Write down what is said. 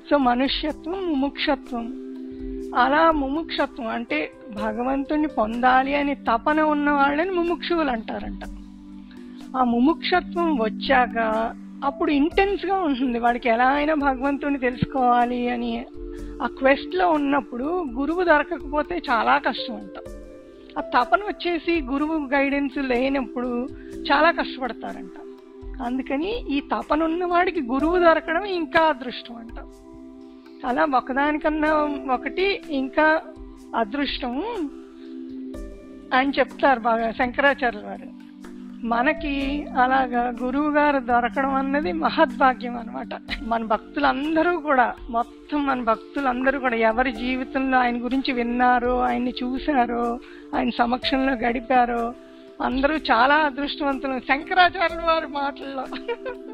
so మనుష్యత్వం ముముక్షత్వం అలా ముముక్షత్వం అంటే భగవంతుని పొందాలి అని తపన ఉన్న వాళ్ళని ముముక్షువులు అంటారంట ఆ ముముక్షత్వం వచ్చాక అప్పుడు ఇంటెన్స్ గా ఉంటుంది వాడికి ఎలా అయినా భగవంతుని తెలుసుకోవాలి అని ఆ క్వెస్ట్ లో ఉన్నప్పుడు గురువు దొరకకపోతే చాలా కష్టం అంట ఆ తపన వచ్చేసి గురువు గైడెన్స్ లేనప్పుడు చాలా కష్టపడతారంట అందుకని ఈ తపన ఉన్న వాడికి గురువు దొరకడం ఇంకా అదృష్టం అంట అలా ఒకదానికన్నా ఒకటి ఇంకా అదృష్టం అని చెప్తారు బాగా శంకరాచార్య వారు మనకి అలాగా గురువు గారు దొరకడం అన్నది మహద్భాగ్యం అనమాట మన భక్తులందరూ కూడా మొత్తం మన భక్తులందరూ కూడా ఎవరి జీవితంలో ఆయన గురించి విన్నారో ఆయన్ని చూశారో ఆయన సమక్షంలో గడిపారో అందరూ చాలా అదృష్టవంతులు శంకరాచార్యుల వారి మాటల్లో